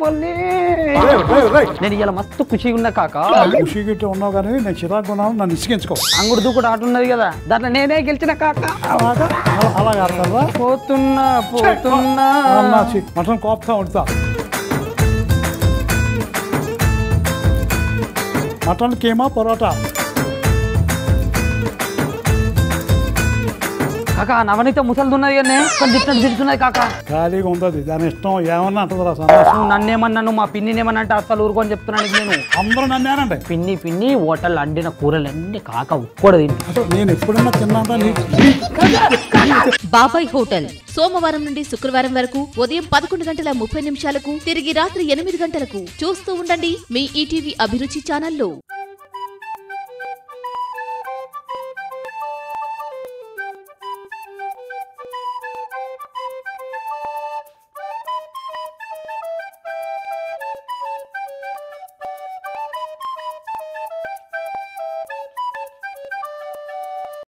మళ్ళీ నేను ఇలా మస్తు ఖుషిగా ఉన్నా కాక ఖుషి గిట్ట ఉన్నావు కానీ నేను చిరాకు ఉన్నాను నన్ను ఇసుకించుకో అంగుడు దూకుడు ఆట ఉన్నది కదా దాంట్లో నేనే గెలిచిన కాక అలాగా అలా- అలాగా ఆడతారా పోతున్నా పోతున్నా అన్నా చి, మటన్ కోపుతా ఉంటా మటన్ కేమా పరోటా కాక ఆ నవనీత ముసలిది ఉన్నది కానీ కొంచెం తిట్టినట్టు తిడుతున్నది కాక ఖాళీగా ఉంటుంది దాని ఇష్టం ఏమన్నా అంటుందిరా సన్నాసం నువ్వు నన్నేమన్నాను మా పిన్నిని ఏమన్నా అంటే అసలు ఊరుకొని చెప్తున్నాను నీకు నేను అందరూ నన్నేనండి పిన్ని పిన్ని హోటల్ అండిన కూరలన్నీ కాక ఉక్కడు తింటు అసలు నేను ఎప్పుడన్నా తిన్నాంటా నీకు బాబాయ్ హోటల్ సోమవారం నుండి శుక్రవారం వరకు ఉదయం పదకొండు గంటల ముప్పై నిమిషాలకు తిరిగి రాత్రి ఎనిమిది గంటలకు చూస్తూ ఉండండి మీ ఈటీవీ అభిరుచి ఛానల్లో